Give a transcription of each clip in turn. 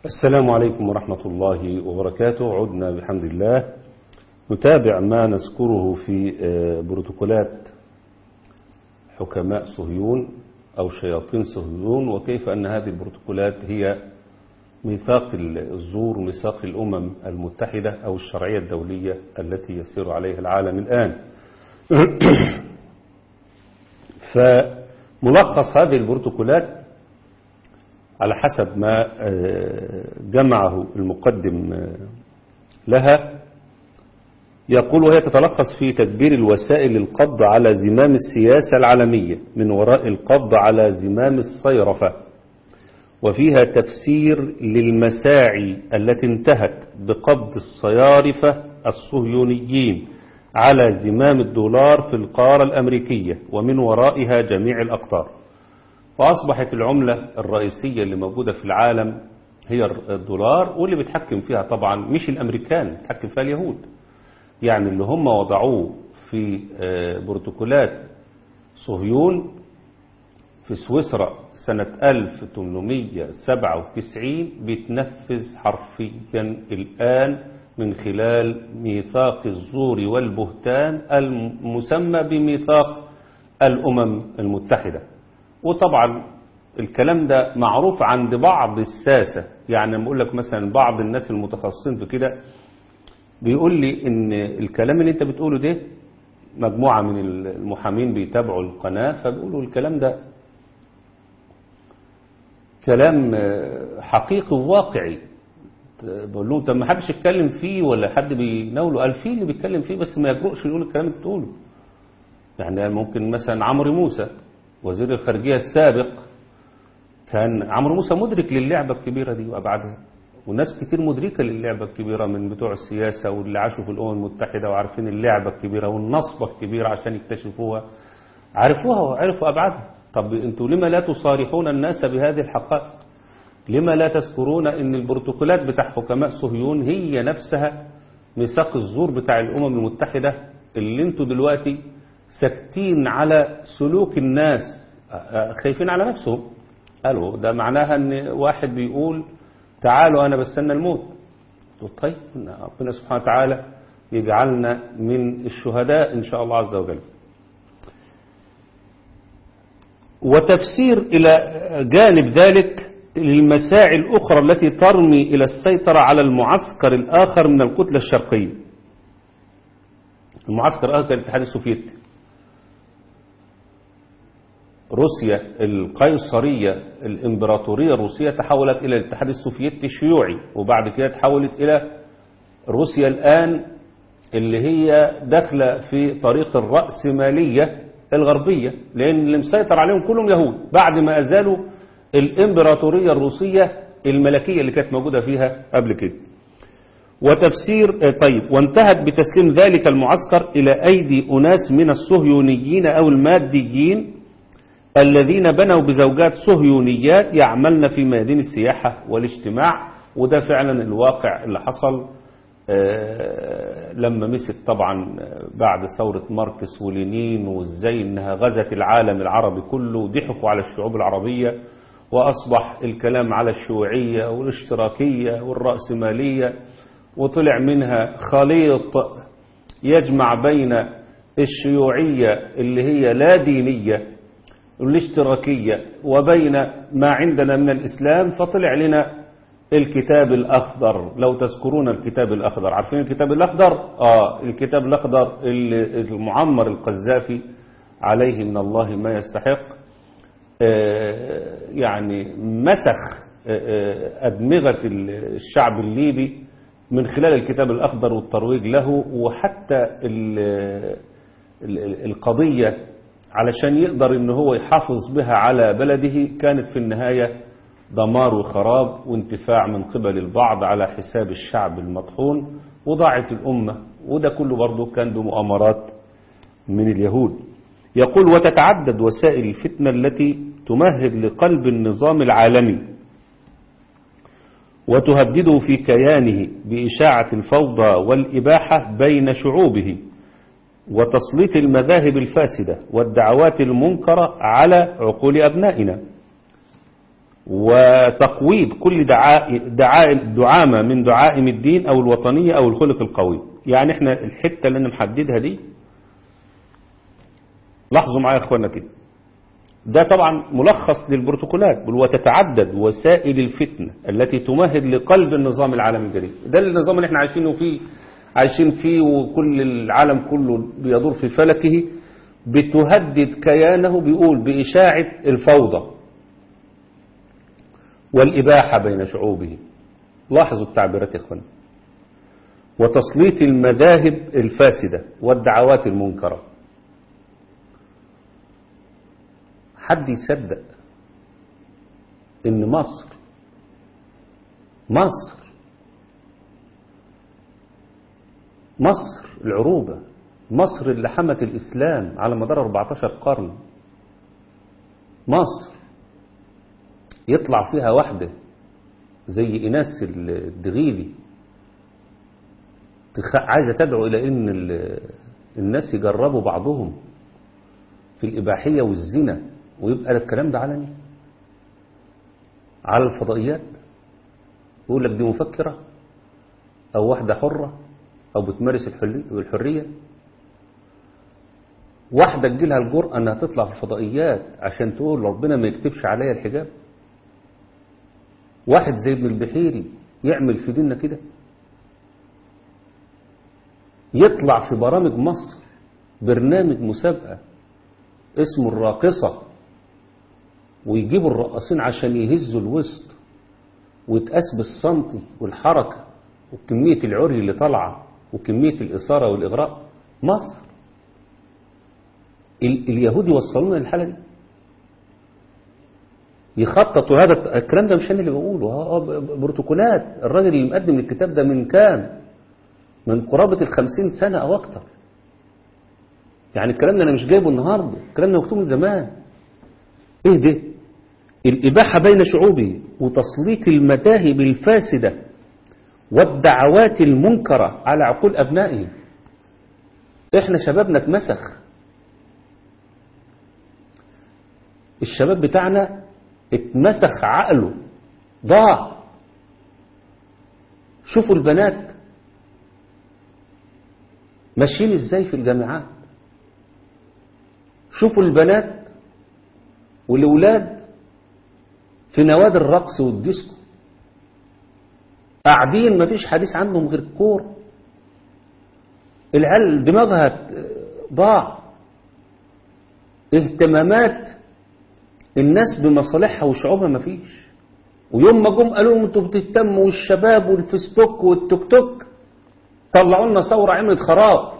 السلام عليكم ورحمة الله وبركاته عدنا بحمد الله نتابع ما نذكره في بروتوكولات حكماء صهيون أو شياطين صهيون وكيف أن هذه البروتوكولات هي ميثاق الزور ميثاق الأمم المتحدة أو الشرعية الدولية التي يسير عليها العالم الآن فملخص هذه البروتوكولات على حسب ما جمعه المقدم لها يقول وهي تتلخص في تدبير الوسائل للقبض على زمام السياسة العالمية من وراء القبض على زمام الصيرفة وفيها تفسير للمساعي التي انتهت بقبض الصيارفة الصهيونيين على زمام الدولار في القارة الأمريكية ومن ورائها جميع الأقطار فأصبحت العملة الرئيسية اللي موجودة في العالم هي الدولار واللي بيتحكم فيها طبعا مش الأمريكان بيتحكم فيها اليهود يعني اللي هم وضعوه في بروتوكولات صهيون في سويسرا سنة 1897 بيتنفذ حرفيا الآن من خلال ميثاق الزور والبهتان المسمى بميثاق الأمم المتحدة وطبعا الكلام ده معروف عند بعض الساسة يعني لما اقول لك مثلا بعض الناس المتخصصين في كده بيقول لي ان الكلام اللي انت بتقوله ده مجموعة من المحامين بيتابعوا القناة فبيقولوا الكلام ده كلام حقيقي وواقعي بقول لهم طب ما حدش يتكلم فيه ولا حد بيناوله قال فيه اللي بيتكلم فيه بس ما يجرؤش يقول الكلام اللي بتقوله يعني ممكن مثلا عمرو موسى وزير الخارجية السابق كان عمرو موسى مدرك للعبة الكبيرة دي وأبعادها وناس كتير مدركة للعبة الكبيرة من بتوع السياسة واللي عاشوا في الأمم المتحدة وعارفين اللعبة الكبيرة والنصبة الكبيرة عشان يكتشفوها عرفوها وعرفوا أبعادها طب أنتوا لما لا تصارحون الناس بهذه الحقائق لما لا تذكرون أن البروتوكولات بتاع حكماء صهيون هي نفسها ميثاق الزور بتاع الأمم المتحدة اللي انتوا دلوقتي ساكتين على سلوك الناس خايفين على نفسهم قالوا ده معناها ان واحد بيقول تعالوا انا بستنى الموت طيب ربنا سبحانه وتعالى يجعلنا من الشهداء ان شاء الله عز وجل وتفسير الى جانب ذلك للمساعي الاخرى التي ترمي الى السيطرة على المعسكر الاخر من الكتلة الشرقية المعسكر الاخر الاتحاد السوفيتي روسيا القيصرية الإمبراطورية الروسية تحولت إلى الاتحاد السوفيتي الشيوعي وبعد كده تحولت إلى روسيا الآن اللي هي داخلة في طريق الرأسمالية الغربية لأن اللي مسيطر عليهم كلهم يهود بعد ما أزالوا الإمبراطورية الروسية الملكية اللي كانت موجودة فيها قبل كده وتفسير طيب وانتهت بتسليم ذلك المعسكر إلى أيدي أناس من الصهيونيين أو الماديين الذين بنوا بزوجات صهيونيات يعملن في ميادين السياحة والاجتماع وده فعلا الواقع اللي حصل لما مسك طبعا بعد ثورة ماركس ولينين وازاي انها غزت العالم العربي كله وضحكوا على الشعوب العربية واصبح الكلام على الشيوعية والاشتراكية والرأسمالية وطلع منها خليط يجمع بين الشيوعية اللي هي لا دينية الاشتراكية وبين ما عندنا من الإسلام فطلع لنا الكتاب الأخضر لو تذكرون الكتاب الأخضر عارفين الكتاب الأخضر؟ آه الكتاب الأخضر المعمر القذافي عليه من الله ما يستحق آه يعني مسخ آه أدمغة الشعب الليبي من خلال الكتاب الأخضر والترويج له وحتى القضية علشان يقدر ان هو يحافظ بها على بلده كانت في النهاية دمار وخراب وانتفاع من قبل البعض على حساب الشعب المطحون وضاعت الأمة وده كله برضه كان بمؤامرات من اليهود يقول وتتعدد وسائل الفتنة التي تمهد لقلب النظام العالمي وتهدده في كيانه بإشاعة الفوضى والإباحة بين شعوبه وتسليط المذاهب الفاسدة والدعوات المنكرة على عقول أبنائنا وتقويض كل دعاء دعاء دعامة من دعائم الدين أو الوطنية أو الخلق القوي يعني احنا الحتة اللي انا محددها دي لاحظوا معايا يا اخوانا كده ده طبعا ملخص للبروتوكولات وتتعدد وسائل الفتنة التي تمهد لقلب النظام العالمي الجديد ده النظام اللي احنا عايشينه فيه عايشين فيه وكل العالم كله بيدور في فلكه بتهدد كيانه بيقول بإشاعة الفوضى والإباحة بين شعوبه لاحظوا التعبيرات يا اخوانا وتسليط المذاهب الفاسدة والدعوات المنكرة حد يصدق ان مصر مصر مصر العروبة مصر اللي حمت الإسلام على مدار 14 قرن مصر يطلع فيها واحدة زي إيناس الدغيلي عايزة تدعو إلى إن الناس يجربوا بعضهم في الإباحية والزنا ويبقى الكلام ده علني على الفضائيات يقول لك دي مفكرة أو واحدة حرة أو بتمارس الحرية واحدة تجيلها الجرأة أنها تطلع في الفضائيات عشان تقول ربنا ما يكتبش عليا الحجاب واحد زي ابن البحيري يعمل في ديننا كده يطلع في برامج مصر برنامج مسابقة اسمه الراقصة ويجيبوا الرقاصين عشان يهزوا الوسط ويتقاس بالسنتي والحركة وكمية العري اللي طالعة وكمية الإثارة والإغراء مصر ال اليهود يوصلونا للحالة دي يخططوا هذا الكلام ده مش انا اللي بقوله بروتوكولات الراجل اللي مقدم الكتاب ده من كام من قرابة الخمسين سنة أو أكتر يعني الكلام ده أنا مش جايبه النهاردة الكلام ده مكتوب من زمان إيه ده الإباحة بين شعوبه وتسليط المذاهب الفاسدة والدعوات المنكرة على عقول أبنائهم إحنا شبابنا اتمسخ الشباب بتاعنا اتمسخ عقله ضاع شوفوا البنات ماشيين ازاي في الجامعات شوفوا البنات والأولاد في نوادي الرقص والديسكو قاعدين مفيش حديث عنهم غير الكور العيال دماغها ضاع اهتمامات الناس بمصالحها وشعوبها مفيش ويوم ما جم قالوا لهم انتوا بتهتموا والشباب والفيسبوك والتوك توك طلعوا لنا ثوره عملت خراب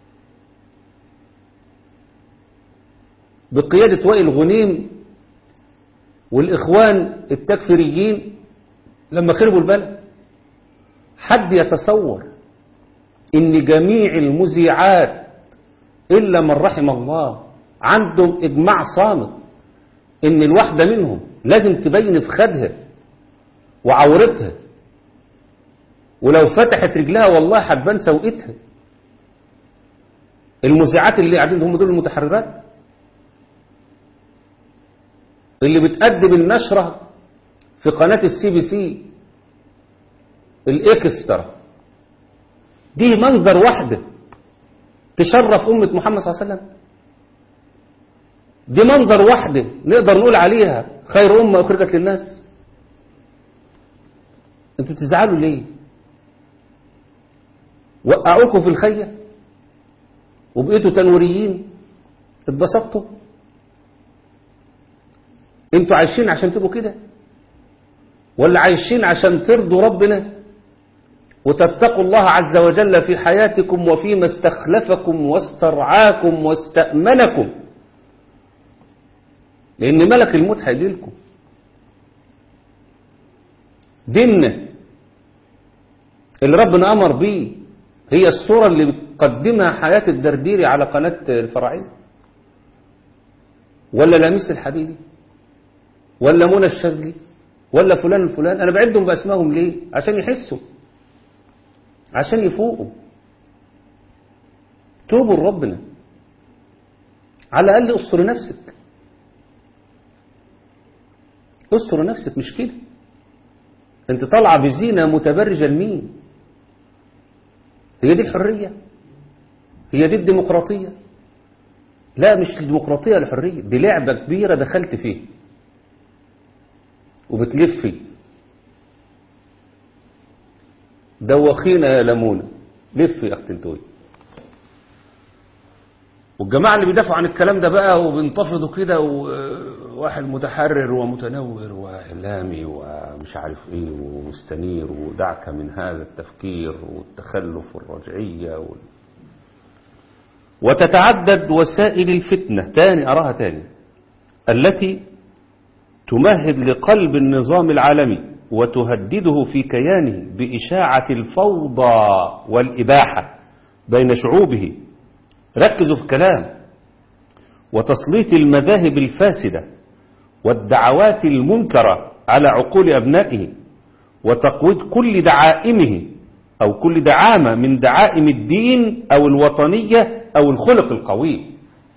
بقيادة وائل غنيم والإخوان التكفيريين لما خربوا البلد حد يتصور إن جميع المذيعات إلا من رحم الله عندهم إجماع صامت إن الواحدة منهم لازم تبين في خدها وعورتها ولو فتحت رجلها والله هتبان سوقتها المذيعات اللي قاعدين هم دول المتحررات اللي بتقدم النشرة في قناة السي بي سي الاكسترا دي منظر واحدة تشرف أمة محمد صلى الله عليه وسلم دي منظر واحدة نقدر نقول عليها خير أمة أخرجت للناس انتوا تزعلوا ليه وقعوكم في الخية وبقيتوا تنوريين اتبسطتوا انتوا عايشين عشان تبقوا كده ولا عايشين عشان ترضوا ربنا وتتقوا الله عز وجل في حياتكم وفيما استخلفكم واسترعاكم واستأمنكم لأن ملك الموت هيجي لكم ديننا اللي ربنا أمر بيه هي الصورة اللي بتقدمها حياة الدرديري على قناة الفراعين ولا لميس الحديدي ولا منى الشاذلي ولا فلان الفلان أنا بعدهم بأسمائهم ليه عشان يحسوا عشان يفوقوا توبوا لربنا على الأقل أسطر نفسك استر نفسك مش كده انت طالعه بزينه متبرجه لمين هي دي الحريه هي دي الديمقراطيه لا مش الديمقراطيه الحريه دي لعبه كبيره دخلت فيه وبتلف فيه دوخينا يا لمونه لف يا اختي انتوي والجماعة اللي بيدافعوا عن الكلام ده بقى وبينتفضوا كده وواحد متحرر ومتنور وإعلامي ومش عارف ايه ومستنير ودعك من هذا التفكير والتخلف والرجعية وال... وتتعدد وسائل الفتنة تاني أراها تاني التي تمهد لقلب النظام العالمي وتهدده في كيانه بإشاعة الفوضى والإباحة بين شعوبه ركزوا في الكلام وتسليط المذاهب الفاسدة والدعوات المنكرة على عقول أبنائه وتقويض كل دعائمه أو كل دعامة من دعائم الدين أو الوطنية أو الخلق القوي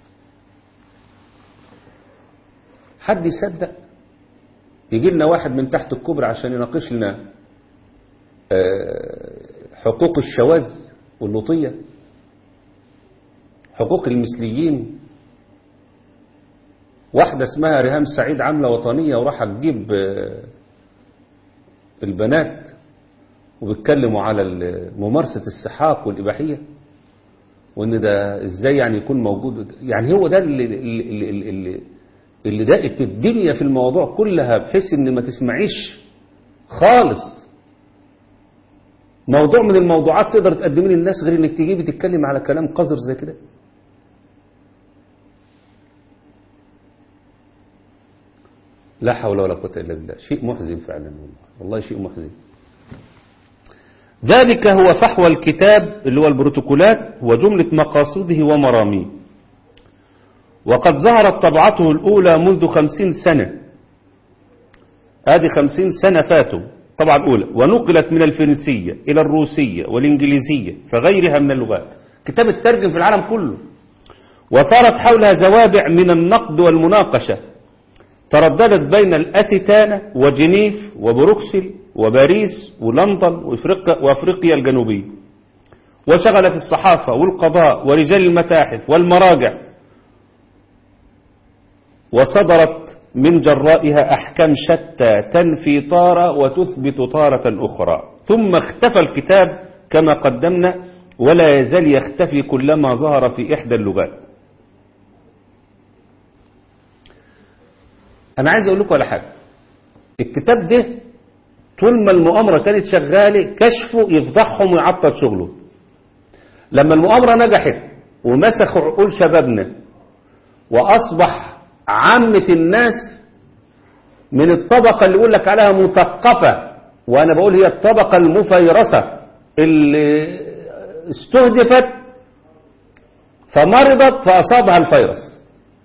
حد يصدق يجي لنا واحد من تحت الكبر عشان يناقش لنا حقوق الشواذ واللوطيه حقوق المثليين واحدة اسمها ريهام سعيد عاملة وطنية وراح تجيب البنات وبيتكلموا على ممارسة السحاق والإباحية وإن ده إزاي يعني يكون موجود يعني هو ده اللي, اللي, اللي, اللي دقت الدنيا في الموضوع كلها بحيث إن ما تسمعيش خالص موضوع من الموضوعات تقدر تقدمي للناس غير انك تجيبي تتكلم على كلام قذر زي كده لا حول ولا قوة إلا بالله شيء محزن فعلا والله والله شيء محزن ذلك هو فحوى الكتاب اللي هو البروتوكولات وجملة مقاصده ومراميه وقد ظهرت طبعته الأولى منذ خمسين سنة هذه خمسين سنة فاتوا طبعا الأولى ونقلت من الفرنسية إلى الروسية والإنجليزية فغيرها من اللغات كتاب الترجم في العالم كله وثارت حولها زوابع من النقد والمناقشة ترددت بين الأستانة وجنيف وبروكسل وباريس ولندن وإفريقيا, وأفريقيا الجنوبية وشغلت الصحافة والقضاء ورجال المتاحف والمراجع وصدرت من جرائها أحكام شتى تنفي تارة وتثبت تارة أخرى ثم اختفى الكتاب كما قدمنا ولا يزال يختفي كلما ظهر في إحدى اللغات أنا عايز أقول لكم على حاجة الكتاب ده طول ما المؤامرة كانت شغالة كشفه يفضحهم ويعطل شغله لما المؤامرة نجحت ومسخوا عقول شبابنا وأصبح عامة الناس من الطبقة اللي يقول لك عليها مثقفة وأنا بقول هي الطبقة المفيرسة اللي استهدفت فمرضت فأصابها الفيروس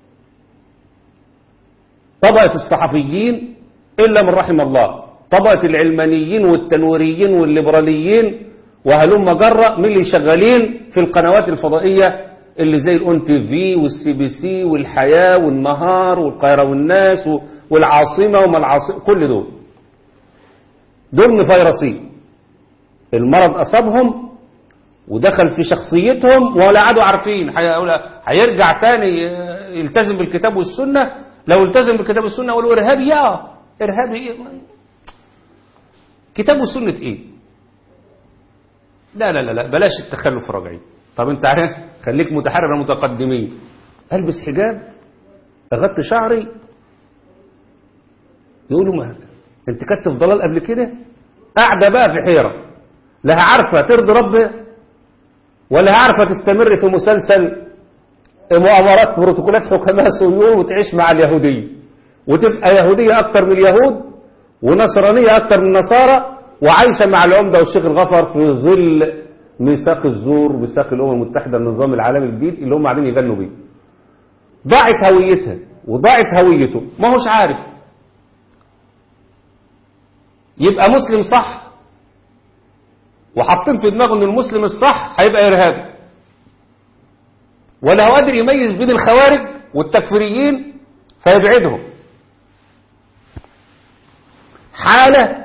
طبقة الصحفيين إلا من رحم الله طبقة العلمانيين والتنويريين والليبراليين وهلم جرة من اللي شغالين في القنوات الفضائية اللي زي الاون تي في والسي بي سي والحياة والنهار والقاهرة والناس والعاصمة وما العاصمة كل دول دول مفيروسين المرض أصابهم ودخل في شخصيتهم ولا عادوا عارفين هيرجع تاني يلتزم بالكتاب والسنة لو التزم بالكتاب والسنة يقولوا إرهابي يا إرهابي إيه كتاب والسنة إيه لا لا لا لا بلاش التخلف الرجعي طب انت عارف خليك متحرر متقدمين البس حجاب اغطي شعري يقولوا ما انت كنت في ضلال قبل كده قاعده بقى في حيره لا عارفه ترضي ربها ولا عارفه تستمر في مسلسل مؤامرات بروتوكولات حكماء صهيون وتعيش مع اليهوديه وتبقى يهوديه اكتر من اليهود ونصرانيه اكتر من النصارى وعايشه مع العمده والشيخ الغفر في ظل ميثاق الزور ميثاق الامم المتحده النظام العالمي الجديد اللي هم قاعدين يغنوا بيه ضاعت هويتها وضاعت هويته ما هوش عارف يبقى مسلم صح وحاطين في دماغه ان المسلم الصح هيبقى ارهابي ولا هو قادر يميز بين الخوارج والتكفيريين فيبعدهم حالة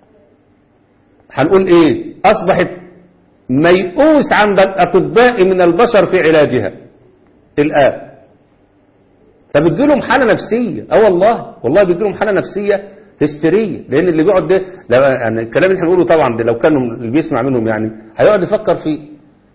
هنقول ايه اصبحت ميؤوس عند الاطباء من البشر في علاجها الان فبتجي لهم حالة نفسية اه والله والله بيجي لهم حالة نفسية هستيرية لان اللي بيقعد ده لو يعني الكلام اللي احنا بنقوله طبعا ده لو كانوا اللي بيسمع منهم يعني هيقعد يفكر فيه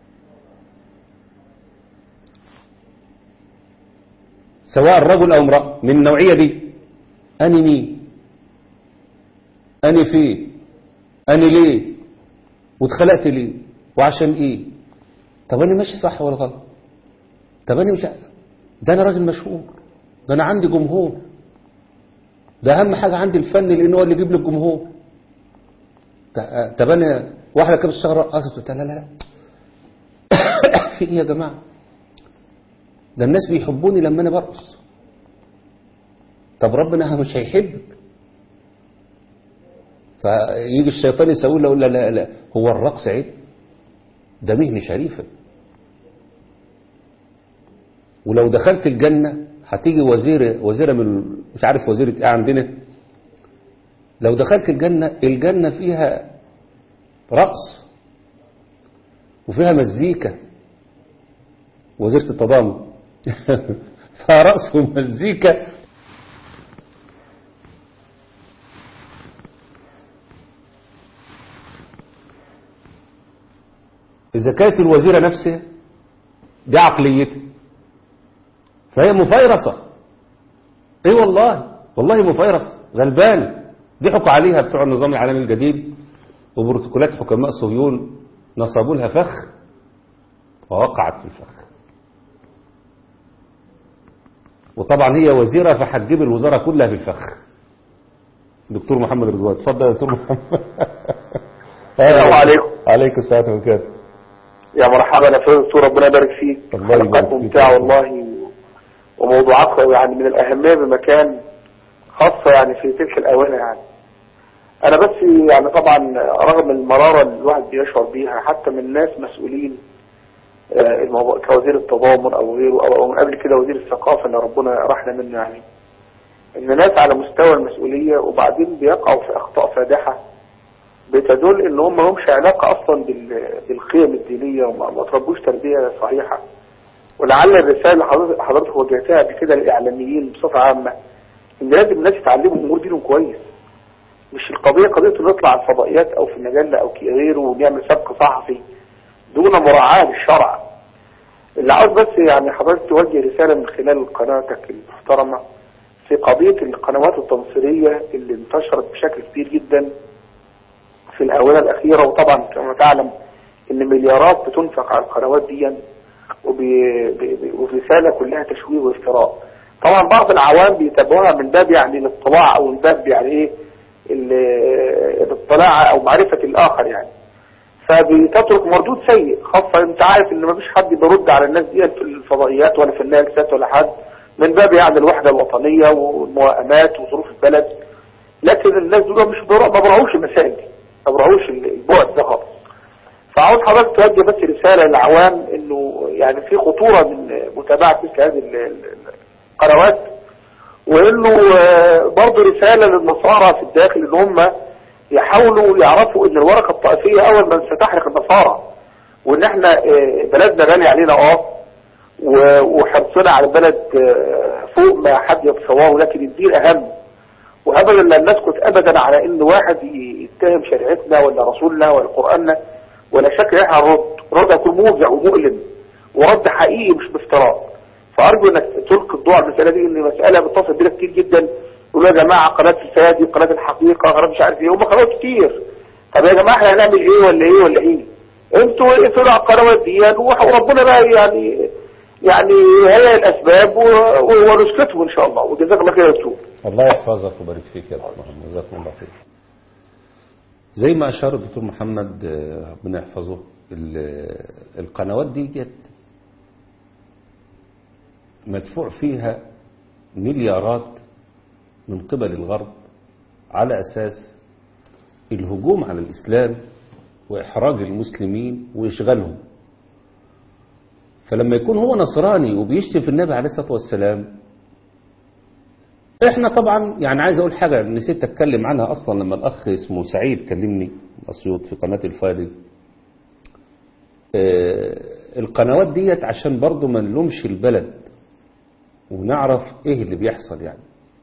سواء رجل او امرأة من النوعية دي أني مين أني فين أني ليه واتخلقت ليه وعشان ايه طب أنا ماشي صح ولا غلط طب أنا مش ده أنا راجل مشهور ده أنا عندي جمهور ده أهم حاجة عندي الفن لأنه هو اللي يجيب لي الجمهور ط- طب أنا واحدة كانت بتشتغل رقاصة قلت لها لا لا لا في إيه يا جماعة ده الناس بيحبوني لما أنا برقص طب ربنا مش هيحبك فيجي الشيطان يسوي له يقول لا لا لا هو الرقص عيب ده مهنة شريفة ولو دخلت الجنة هتيجي وزيرة وزيرة من مش عارف وزيرة ايه عندنا لو دخلت الجنة الجنة فيها رقص وفيها مزيكا وزيرة التضامن فيها رقص ومزيكا إذا كانت الوزيرة نفسها دي عقليتها فهي مفيرسة ايه والله والله مفيرسة غلبان ضحكوا عليها بتوع النظام العالمي الجديد وبروتوكولات حكماء صهيون نصبوا لها فخ ووقعت في الفخ وطبعا هي وزيرة فهتجيب الوزارة كلها في الفخ دكتور محمد رضوان اتفضل يا دكتور محمد السلام عليكم عليكم السلام وبركاته يا مرحبا يا استاذ دكتور ربنا يبارك فيك الله يبارك حلقات فيك. ممتعه والله وموضوعاتها يعني من الاهميه بمكان خاصه يعني في تلك الاونه يعني انا بس يعني طبعا رغم المراره اللي الواحد بيشعر بيها حتى من ناس مسؤولين آه، الموضوع كوزير التضامن او غيره او أو من قبل كده وزير الثقافه اللي ربنا رحنا منه يعني ان ناس على مستوى المسؤوليه وبعدين بيقعوا في اخطاء فادحه بتدل ان هم مالهمش علاقه اصلا بال- بالقيم الدينيه وما ما تربوش تربيه صحيحه ولعل الرساله اللي حضرتك- حضرتك وجهتها قبل كده للاعلاميين بصفه عامه ان لازم الناس يتعلموا امور دينهم كويس مش القضيه قضيه ان نطلع على الفضائيات او في المجله او كي- غيره ونعمل سبق صحفي دون مراعاه للشرع اللي عاوز بس يعني حضرتك توجه رساله من خلال قناتك المحترمه في قضيه القنوات التنصيريه اللي انتشرت بشكل كبير جدا في الآونة الأخيرة وطبعا كما تعلم إن مليارات بتنفق على القنوات دي وب- ب- ب- والرسالة كلها تشويه وافتراء طبعا بعض العوام بيتابعوها من باب يعني الاطلاع أو من باب يعني إيه ال- الاطلاع أو معرفة الآخر يعني فبتترك مردود سيء خاصة انت عارف ان مفيش حد بيرد على الناس دي في الفضائيات ولا في الناكسات ولا حد من باب يعني الوحدة الوطنية والموائمات وظروف البلد لكن الناس دول مش برا- ما براعوش المسائل دي ما براعوش البعد ده خالص فعاوز حضرتك توجه بس رسالة للعوام انه يعني في خطورة من متابعة مثل هذه ال- ال- القنوات وانه آه، برضه رسالة للنصارى في الداخل ان هم يحاولوا يعرفوا ان الورقة الطائفية اول من ستحرق النصارى وان احنا آه، بلدنا غالي علينا اه و- وحرصنا على البلد آه، فوق ما حد يتصوره لكن الدين اهم وابدا لن نسكت ابدا على ان واحد يتهم شريعتنا ولا رسولنا ولا قراننا ولا شك ان احنا هنرد رد هيكون موجع ومؤلم ورد حقيقي مش بافتراء فارجو انك تلقي الضوء على المساله دي ان مساله بتصل بينا كتير جدا يقولوا يا جماعه قناه الفادي قناه الحقيقه قناه مش عارف ايه هم قنوات كتير طب يا جماعه احنا هنعمل ايه ولا ايه ولا ايه انتوا اقفلوا على القنوات دي وربنا بقى يعني يعني هي الاسباب و- و- ونسكتهم ان شاء الله وجزاك الله خير يا دكتور الله يحفظك ويبارك فيك يا دكتور محمد جزاكم الله خير زي ما أشار الدكتور محمد آه، ربنا يحفظه ال- القنوات دي جت مدفوع فيها مليارات من قبل الغرب على أساس الهجوم على الإسلام وإحراج المسلمين وإشغالهم فلما يكون هو نصراني وبيشتم في النبي عليه الصلاة والسلام احنا طبعا يعني عايز اقول حاجة نسيت اتكلم عنها اصلا لما الاخ اسمه سعيد كلمني اسيوط في قناة الفادي اه القنوات ديت عشان برضو ما نلومش البلد ونعرف ايه اللي بيحصل يعني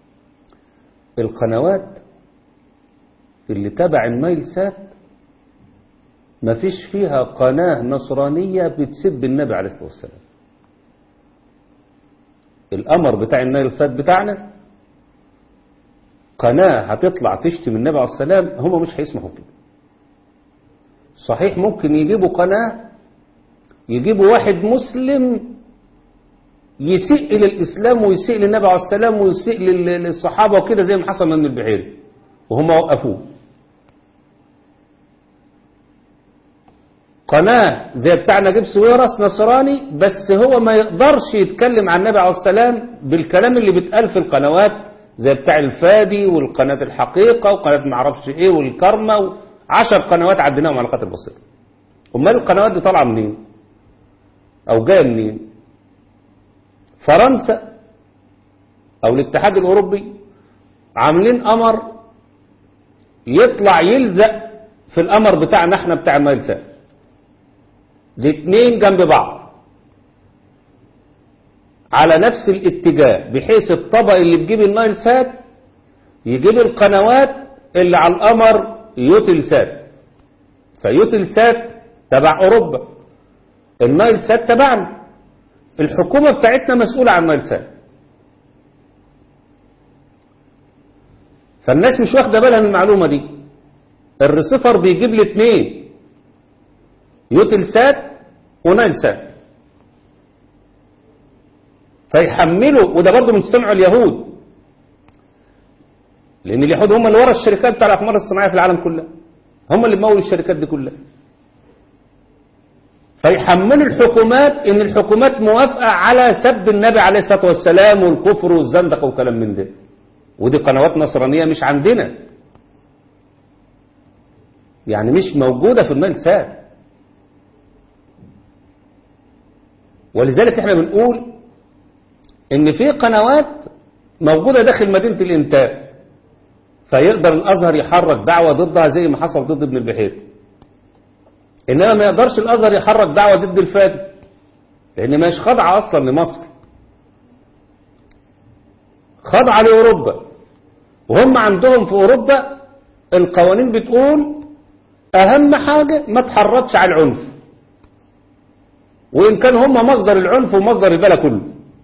القنوات اللي تبع النايل سات ما فيش فيها قناة نصرانية بتسب النبي عليه الصلاة والسلام الأمر بتاع النايل سات بتاعنا قناة هتطلع تشتم النبي عليه السلام هم مش هيسمحوا كده صحيح ممكن يجيبوا قناة يجيبوا واحد مسلم يسيء للإسلام ويسيء للنبي عليه السلام ويسيء للصحابة وكده زي ما حصل من البحيري وهم وقفوه قناة زي بتاع نجيب سويرس نصراني بس هو ما يقدرش يتكلم عن النبي عليه السلام بالكلام اللي بيتقال في القنوات زي بتاع الفادي والقناة الحقيقة وقناة معرفش ايه والكرمة عشر قنوات عديناهم على قناة البصيرة امال القنوات دي طالعة منين او جاية منين فرنسا او الاتحاد الاوروبي عاملين امر يطلع يلزق في الامر بتاعنا احنا بتاع النايل سات الاثنين جنب بعض على نفس الاتجاه بحيث الطبق اللي بيجيب النايل سات يجيب القنوات اللي على القمر يوتل سات فيوتل سات تبع اوروبا النايل سات تبعنا الحكومة بتاعتنا مسؤولة عن النايل سات فالناس مش واخدة بالها من المعلومة دي الريسيفر بيجيب لي اتنين يوتل سات ونايل سات فيحملوا وده برضه من سمع اليهود لان اليهود هم اللي ورا الشركات بتاع الاقمار الصناعيه في العالم كلها هم اللي مولوا الشركات دي كلها فيحملوا الحكومات ان الحكومات موافقه على سب النبي عليه الصلاه والسلام والكفر والزندقه وكلام من ده ودي قنوات نصرانيه مش عندنا يعني مش موجوده في النايل سات ولذلك احنا بنقول ان في قنوات موجودة داخل مدينة الانتاج فيقدر الازهر يحرك دعوة ضدها زي ما حصل ضد ابن البحير انما ما يقدرش الازهر يحرك دعوة ضد الفادي لان مش خاضعة اصلا لمصر خاضعة لاوروبا وهم عندهم في اوروبا القوانين بتقول اهم حاجة ما تحرضش على العنف وإن كان هم مصدر العنف ومصدر البلا كله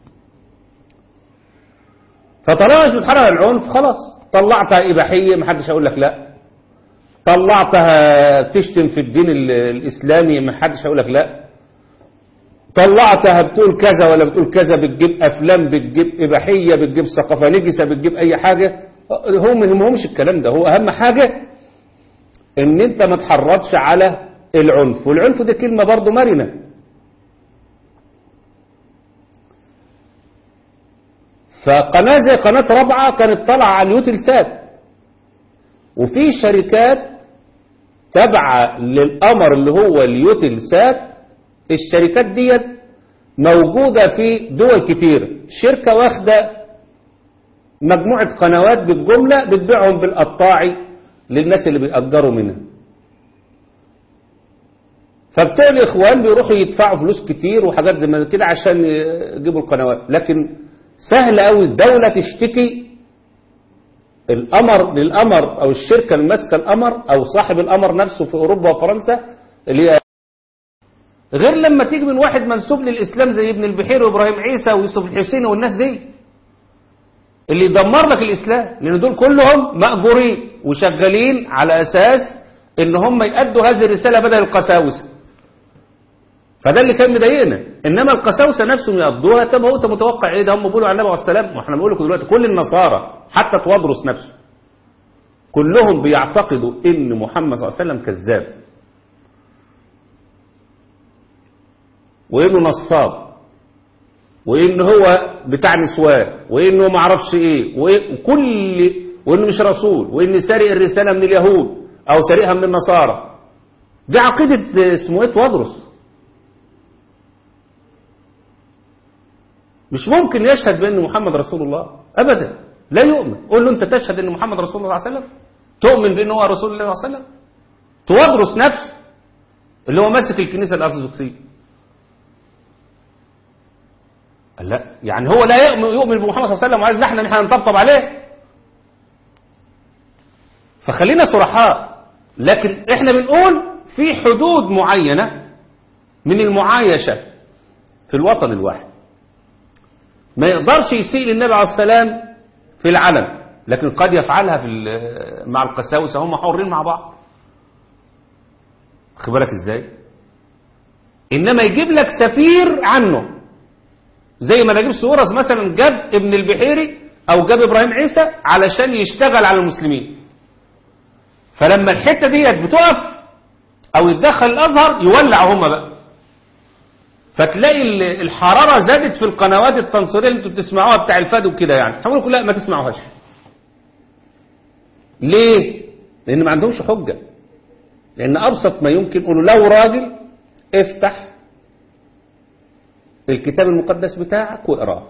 فطالما مش بتحرر العنف خلاص طلعتها إباحية محدش هيقول لك لا طلعتها تشتم في الدين الإسلامي محدش هيقول لك لا طلعتها بتقول كذا ولا بتقول كذا بتجيب أفلام بتجيب إباحية بتجيب ثقافة نجسة بتجيب أي حاجة هو ما يهمهمش الكلام ده هو أهم حاجة إن أنت ما تحرضش على العنف والعنف دي كلمة برضو مرنة فقناة زي قناة رابعة كانت طالعة على اليوتل سات وفي شركات تابعة للقمر اللي هو اليوتل سات الشركات ديت موجودة في دول كتير شركة واخدة مجموعة قنوات بالجملة بتبيعهم بالقطاعي للناس اللي بيأجروا منها فبتوع الإخوان بيروحوا يدفعوا فلوس كتير وحاجات زي كده عشان يجيبوا القنوات لكن سهل قوي الدولة تشتكي الأمر للأمر أو الشركة اللي ماسكة الأمر أو صاحب الأمر نفسه في أوروبا وفرنسا اللي هي غير لما تيجي من واحد منسوب للإسلام زي ابن البحير وإبراهيم عيسى ويوسف الحسيني والناس دي اللي يدمر لك الإسلام لأن دول كلهم مأجورين وشغالين على أساس إن هم يأدوا هذه الرسالة بدل القساوسة فده اللي كان مضايقنا انما القساوسه نفسهم يقضوها طب هو انت متوقع ايه ده هم بيقولوا على النبي عليه السلام واحنا بنقول لكم دلوقتي كل النصارى حتى توادرس نفسه كلهم بيعتقدوا ان محمد صلى الله عليه وسلم كذاب وانه نصاب وان هو بتاع نسوان وانه ما اعرفش ايه وكل وانه مش رسول وان سارق الرساله من اليهود او سارقها من النصارى دي عقيده اسمه ايه توادرس مش ممكن يشهد بأن محمد رسول الله أبدا لا يؤمن قول له انت تشهد ان محمد رسول الله صلى الله عليه وسلم تؤمن بانه هو رسول الله صلى الله عليه وسلم توادرس نفسه اللي هو ماسك الكنيسه الارثوذكسيه لا يعني هو لا يؤمن يؤمن بمحمد صلى الله عليه وسلم وعايز نحن نحن نطبطب عليه فخلينا صرحاء لكن احنا بنقول في حدود معينة من المعايشة في الوطن الواحد ما يقدرش يسيء للنبي عليه السلام في العلم لكن قد يفعلها في مع القساوسة هم حرين مع بعض خد بالك ازاي انما يجيب لك سفير عنه زي ما نجيب صورة مثلا جاب ابن البحيري او جاب ابراهيم عيسى علشان يشتغل على المسلمين فلما الحتة ديت بتقف او يتدخل الازهر يولع هم بقى فتلاقي الحرارة زادت في القنوات التنصيرية اللي انتوا بتسمعوها بتاع الفاد وكده يعني هقول لكم لا ما تسمعوهاش ليه لان ما عندهمش حجة لان ابسط ما يمكن يقولوا لو راجل افتح الكتاب المقدس بتاعك واقراه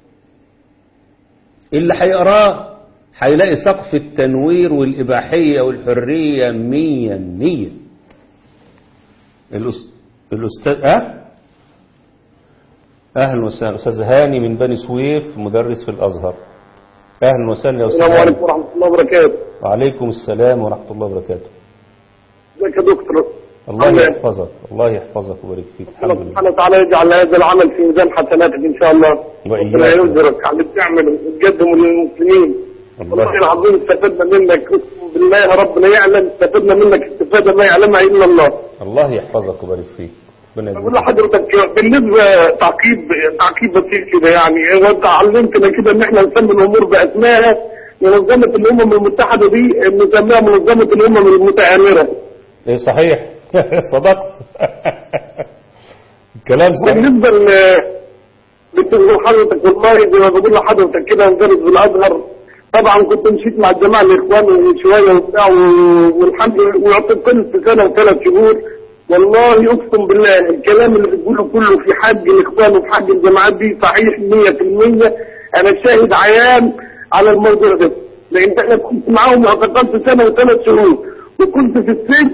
اللي هيقراه هيلاقي سقف التنوير والإباحية والحرية مية مية الأست... الأستاذ أه؟ أهلا وسهلا أستاذ هاني من بني سويف مدرس في الأزهر أهلا وسهلا يا أستاذ السلام هاني عليكم ورحمة الله وبركاته وعليكم السلام ورحمة الله وبركاته ازيك يا دكتور الله أهلا. يحفظك الله يحفظك ويبارك فيك الله الحمد لله سبحانه وتعالى يجعل هذا العمل في ميزان حسناتك ان شاء الله وإياك. ربنا ينذرك على اللي بتعمله وتقدمه للمسلمين والله الله العظيم استفدنا منك اقسم بالله ربنا يعلم استفدنا منك استفاده ما يعلمها الا الله الله يحفظك ويبارك فيك ربنا بقول يجزيك لحضرتك بالنسبه تعقيب تعقيب بسيط كده يعني هو انت علمتنا كده ان احنا نسمي الامور باسمائها منظمه الامم المتحده دي نسميها منظمه الامم المتآمره ايه صحيح صدقت كلام صحيح بالنسبة ل بتقول حضرتك والله زي ما بقول لحضرتك كده مدرس بالازهر طبعا كنت مشيت مع الجماعه الاخوان من شويه وبتاع و- والحمد لله وعطيت في سنه وثلاث شهور والله اقسم بالله الكلام اللي بتقوله كله في حق الاخوان وفي حق الجماعات دي صحيح 100% انا شاهد عيان على الموضوع ده لان انا كنت معاهم اعتقلت سنه وثلاث شهور وكنت في السجن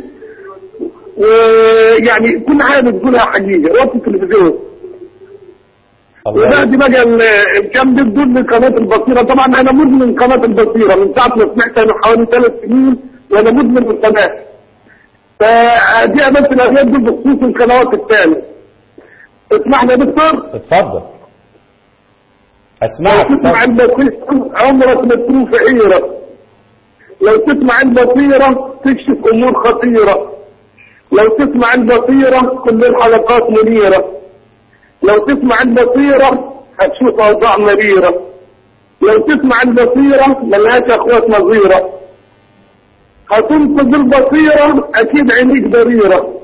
ويعني كل حاجه بتقولها حقيقه وقت التلفزيون الله وبعد بقى ال- الكام دي بدون قناة البصيرة طبعا انا مدمن قناة البصيرة من ساعة ما سمعتها من حوالي ثلاث سنين وانا مدمن القناة فدي بس الابيات دي بخصوص القنوات الثانية اسمحنا يا دكتور اتفضل اسمعك تسمع اتفضل. البصيرة عمرك ما تكون فقيرة لو تسمع البصيرة تكشف امور خطيرة لو تسمع البصيرة كل الحلقات منيرة لو تسمع البصيرة هتشوف أوضاع مريرة لو تسمع البصيرة ملهاش أخوات نظيرة هتنقذ البصيرة أكيد عينيك ضريرة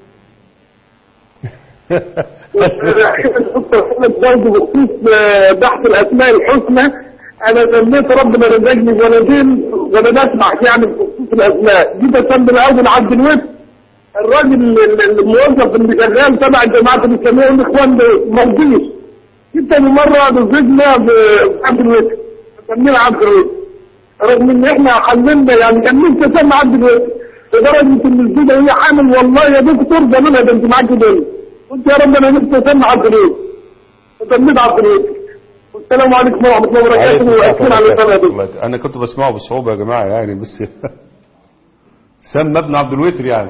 برضه بخصوص بحث الأسماء الحسنى أنا سميت ربنا رزقني ولدين وأنا بسمع يعني بخصوص الأسماء جيت أسمي الأول عبد الوهاب الراجل ال- ال- الموظف اللي شغال تبع الجماعة الإسلامية والإخوان ما رضيش جيت تاني مرة رزقنا بعبد الوهاب سمينا عبد الوهاب رغم ان احنا حللنا يعني كان نفسي اسمي عبد الوهاب لدرجة ان الزوجة هي حامل والله يا دكتور قالوا لها ده انت معاك بنت قلت يا رب انا نفسي اسمي عبد الوهاب فسميت عبد الوهاب والسلام عليكم ورحمة الله وبركاته عليكم السلام وأسفين على ورحمة السلامة الله. انا كنت بسمعه بصعوبة يا جماعة يعني بس سمى ابن عبد الوتر يعني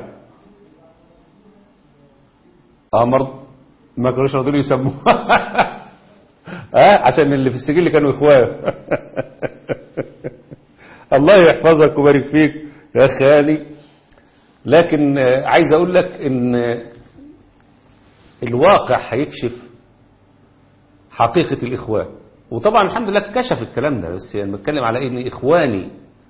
امر ما كانوش راضيين يسموه اه عشان اللي في السجل كانوا اخوان الله يحفظك ويبارك فيك يا خالي لكن آه، عايز اقول لك ان آه، الواقع هيكشف حقيقة الإخوان وطبعا الحمد لله كشف الكلام ده بس يعني بتكلم على إن إخواني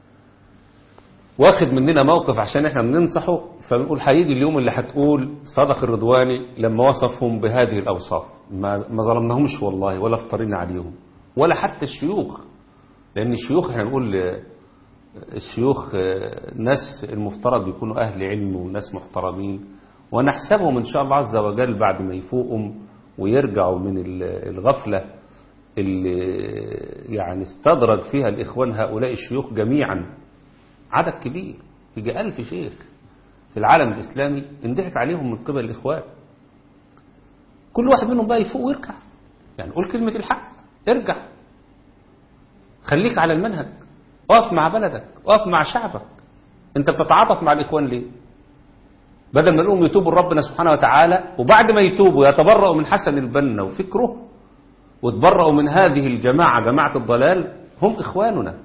واخد مننا موقف عشان احنا بننصحه فبنقول هيجي اليوم اللي هتقول صدق الرضواني لما وصفهم بهذه الأوصاف ما, ما ظلمناهمش والله ولا افترينا عليهم ولا حتى الشيوخ لأن الشيوخ احنا بنقول آه، الشيوخ آه، ناس المفترض يكونوا أهل علم وناس محترمين ونحسبهم إن شاء الله عز وجل بعد ما يفوقهم ويرجعوا من ال- الغفلة اللي يعني استدرج فيها الإخوان هؤلاء الشيوخ جميعا عدد كبير يجي ألف شيخ في العالم الإسلامي اندهك عليهم من قبل الإخوان كل واحد منهم بقى يفوق ويرجع يعني قول كلمة الحق ارجع خليك على المنهج اقف مع بلدك اقف مع شعبك انت بتتعاطف مع الإخوان ليه بدل ما نقوم يتوبوا لربنا سبحانه وتعالى وبعد ما يتوبوا يتبرأوا من حسن البنا وفكره وتبرأوا من هذه الجماعة جماعة الضلال هم إخواننا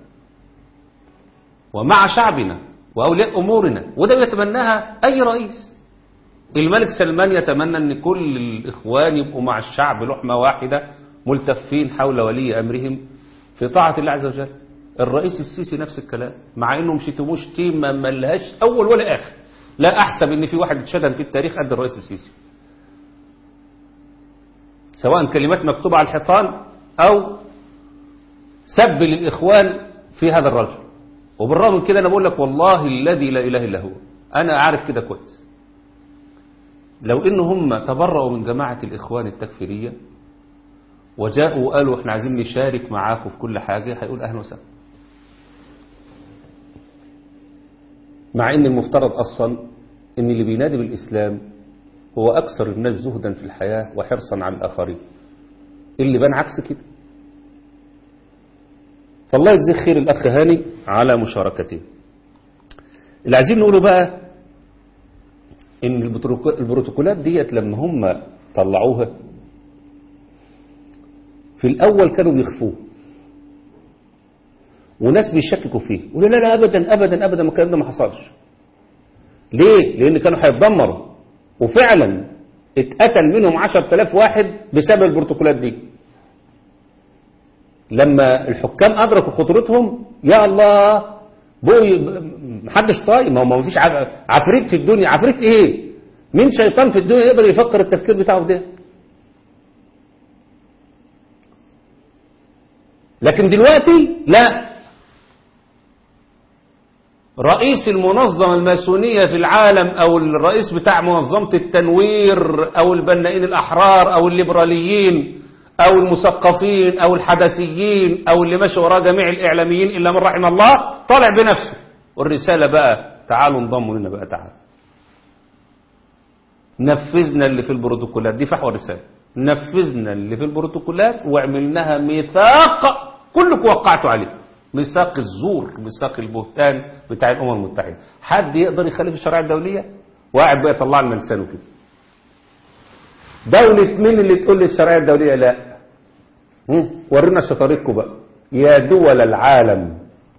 ومع شعبنا وأولياء أمورنا وده يتمناها أي رئيس الملك سلمان يتمنى أن كل الإخوان يبقوا مع الشعب لحمة واحدة ملتفين حول ولي أمرهم في طاعة الله عز وجل الرئيس السيسي نفس الكلام مع أنهم شتموش شتيمة ما لهاش أول ولا آخر لا أحسب أن في واحد اتشتم في التاريخ قد الرئيس السيسي سواء كلمات مكتوبة على الحيطان أو سب للإخوان في هذا الرجل وبالرغم من كده أنا بقول لك والله الذي لا إله إلا هو أنا أعرف كده كويس لو إن هم تبرأوا من جماعة الإخوان التكفيرية وجاءوا وقالوا إحنا عايزين نشارك معاكم في كل حاجة هيقول أهلا وسهلا مع إن المفترض أصلا إن اللي بينادي بالإسلام هو أكثر الناس زهدا في الحياة وحرصا على الآخرين اللي بان عكس كده فالله يجزيه خير الأخ هاني على مشاركته اللي عايزين نقوله بقى إن البروتوكولات ديت لما هم طلعوها في الأول كانوا بيخفوه وناس بيشككوا فيه ولا لا لا أبدا أبدا أبدا الكلام ده ما حصلش ليه؟ لأن كانوا هيتدمروا وفعلا اتقتل منهم عشر تلاف واحد بسبب البروتوكولات دي لما الحكام أدركوا خطورتهم يا الله بقوا محدش طايق ما هو ما فيش عفريت في الدنيا عفريت ايه مين شيطان في الدنيا يقدر يفكر التفكير بتاعه ده لكن دلوقتي لا رئيس المنظمة الماسونية في العالم أو الرئيس بتاع منظمة التنوير أو البنائين الأحرار أو الليبراليين أو المثقفين أو الحدثيين أو اللي ماشي وراه جميع الإعلاميين إلا من رحم الله طالع بنفسه والرسالة بقى تعالوا انضموا لنا بقى تعالوا نفذنا اللي في البروتوكولات دي فحوى الرسالة نفذنا اللي في البروتوكولات وعملناها ميثاق كلكم وقعتوا عليه ميثاق الزور ميثاق البهتان بتاع الامم المتحده حد يقدر يخالف الشريعه الدوليه وقاعد بقى يطلع لنا لسانه كده دولة مين اللي تقول لي الشريعه الدوليه لا ورينا شطارتكم بقى يا دول العالم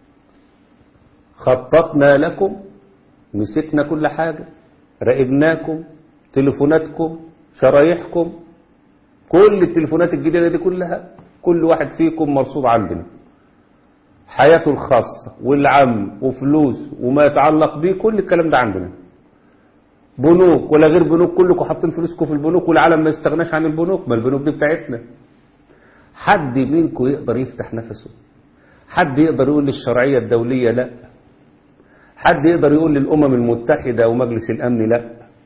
خططنا لكم مسكنا كل حاجة راقبناكم تليفوناتكم شرايحكم كل التليفونات الجديدة دي كلها كل واحد فيكم مرصود عندنا حياته الخاصة والعم وفلوس وما يتعلق به كل الكلام ده عندنا بنوك ولا غير بنوك كلكم حاطين فلوسكم في البنوك والعالم ما يستغناش عن البنوك ما البنوك دي بتاعتنا حد منكم يقدر يفتح نفسه حد يقدر يقول للشرعية الدولية لا حد يقدر يقول للأمم المتحدة ومجلس الأمن لا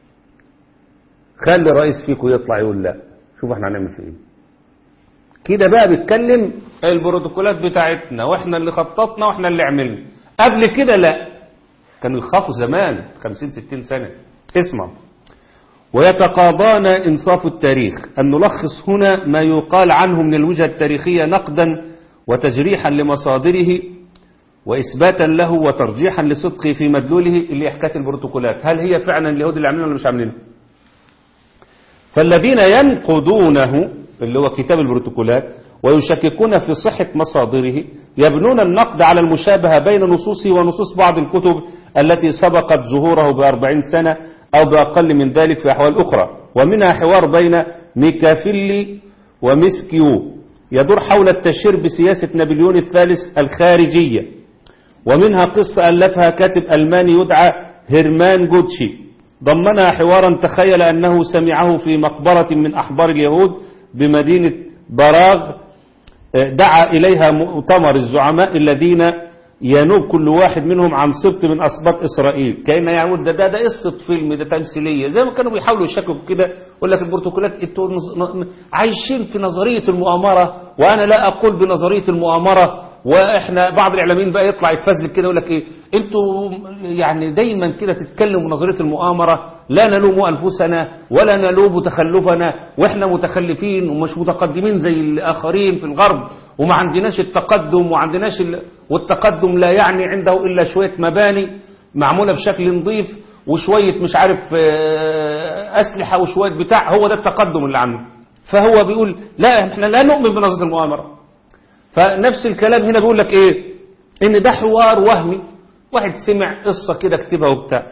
خلي رئيس فيكم يطلع يقول لا شوف احنا هنعمل في ايه كده بقى بيتكلم البروتوكولات بتاعتنا واحنا اللي خططنا واحنا اللي عملنا قبل كده لا كانوا يخافوا زمان 50 60 سنة اسمع ويتقاضان إنصاف التاريخ أن نلخص هنا ما يقال عنه من الوجهة التاريخية نقدا وتجريحا لمصادره وإثباتا له وترجيحا لصدقه في مدلوله اللي حكاية البروتوكولات هل هي فعلا اليهود اللي عاملينها ولا مش عاملينها فالذين ينقضونه اللي هو كتاب البروتوكولات ويشككون في صحة مصادره يبنون النقد على المشابهة بين نصوصه ونصوص بعض الكتب التي سبقت ظهوره بأربعين سنة أو بأقل من ذلك في أحوال أخرى ومنها حوار بين ميكافيلي ومسكيو يدور حول التشهير بسياسة نابليون الثالث الخارجية ومنها قصة ألفها كاتب ألماني يدعى هيرمان جوتشي ضمنها حوارا تخيل أنه سمعه في مقبرة من أحبار اليهود بمدينة براغ دعا إليها مؤتمر الزعماء الذين ينوب كل واحد منهم عن سبط من أسباط إسرائيل كأن يعود ده, ده ده قصة فيلم ده تمثيلية زي ما كانوا بيحاولوا يشككوا كده يقول لك البروتوكولات انتوا نظ- ن- عايشين في نظرية المؤامرة وأنا لا أقول بنظرية المؤامرة واحنا بعض الاعلاميين بقى يطلع يتفزلك كده يقول لك ايه انتوا يعني دايما كده تتكلموا بنظريه المؤامره لا نلوم انفسنا ولا نلوم تخلفنا واحنا متخلفين ومش متقدمين زي الاخرين في الغرب وما عندناش التقدم وما عندناش ال... والتقدم لا يعني عنده الا شويه مباني معموله بشكل نظيف وشويه مش عارف آه، اسلحه وشويه بتاع هو ده التقدم اللي عنده فهو بيقول لا احنا لا نؤمن بنظريه المؤامره فنفس الكلام هنا بيقول لك ايه ان ده حوار وهمي واحد سمع قصة كده كتبها وبتاع